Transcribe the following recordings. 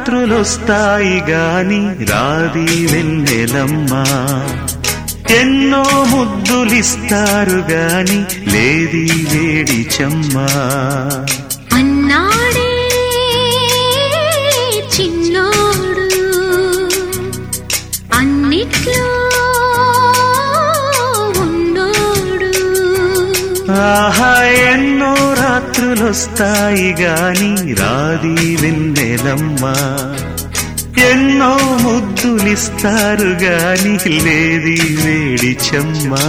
రాత్రులొస్తాయి గాని రాది వెన్నెలమ్మా ఎన్నో ముద్దులిస్తారు గాని లేది వేడి చెమ్మా అన్నాడే చిన్నోడు అన్నిట్లో ఉన్నోడు ఆహా ఎన్నో రాత్రులొస్తాయి గాని రాది వెన్నెలమ్మా ఎన్నో ముద్దులిస్తారు గాని లేది వేడి చెమ్మా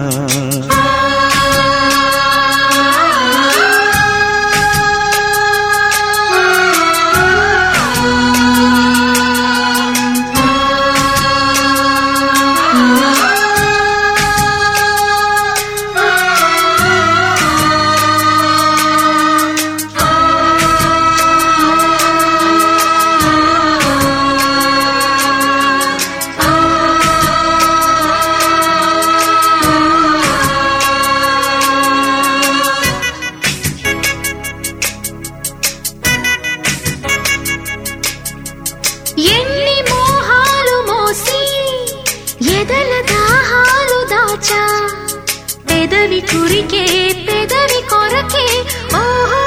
ఎన్ని మోహాలు మోసి ఎదల దాహాలు దాచా పెదవి కురికే పెదవి కొరకే ఓహో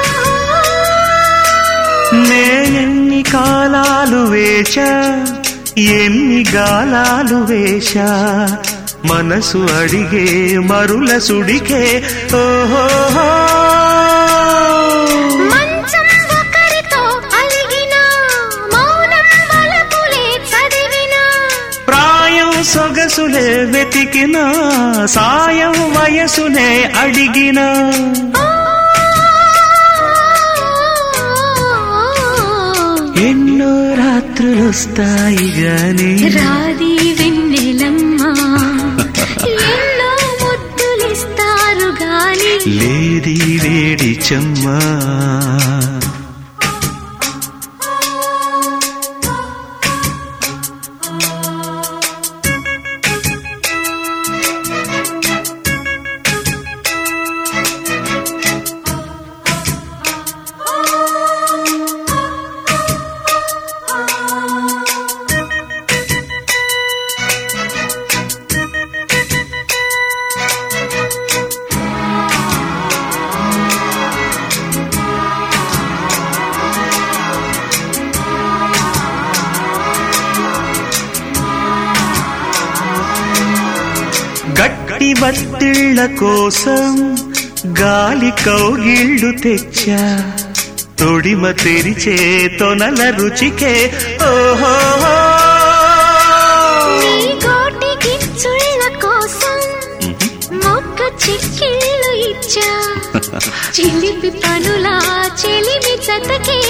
నేనెన్ని కాలాలు వేచా ఎన్ని గాలాలు వేశా మనసు అడిగే మరుల సుడికే ఓహో మంచం ఒకరితో అలిగిన మౌనం వలపులే చదివిన ప్రాయం సొగసులే వెతికిన సాయం వయసునే అడిగిన ఎన్నో రాత్రులొస్తాయి గాని రాది వెన్నెలమ్మ ఎన్నో ముద్దులిస్తారు గాని లేది వేడి చెమ్మా గట్టి బత్తిళ్ళ కోసం గాలి కౌగిళ్ళు తెచ్చా తొడిమ తెరిచే తొనల రుచికే ఓహో నీ గోటి గిచ్చుళ్ళ కోసం మొక్క చిక్కిళ్ళు ఇచ్చా చిలిపి పనులా చెలిమి చతకి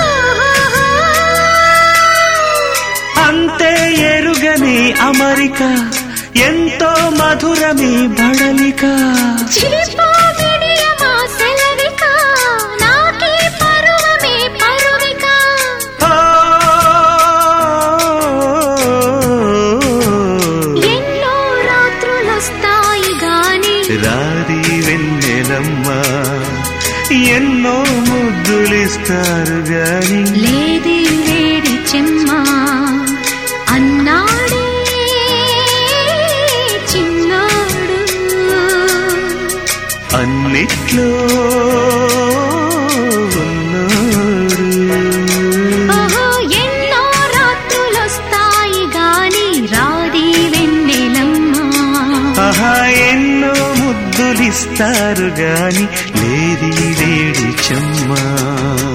అంతే ఎరుగని అమరిక ఎంతో మధురమి బడలిక చిలిపో విడియమా సెలవిక నాకే పరువమే పరువిక ఓ, ఎన్నో రాత్రులొస్తాయి గాని రాది వెన్నెలమ్మా ఎన్నో ముద్దులిస్తారు గాని లేది వేడి చెమ్మా అన్నాడే చిన్నాడు అన్నిట్లో ఉన్నాడు ఓహో ఎన్నో రాత్రులొస్తాయి గాని రాది వెన్నెలమ్మా ఆహా ఎన్నో ముద్దులిస్తారు గాని లేది వేడి చెమ్మా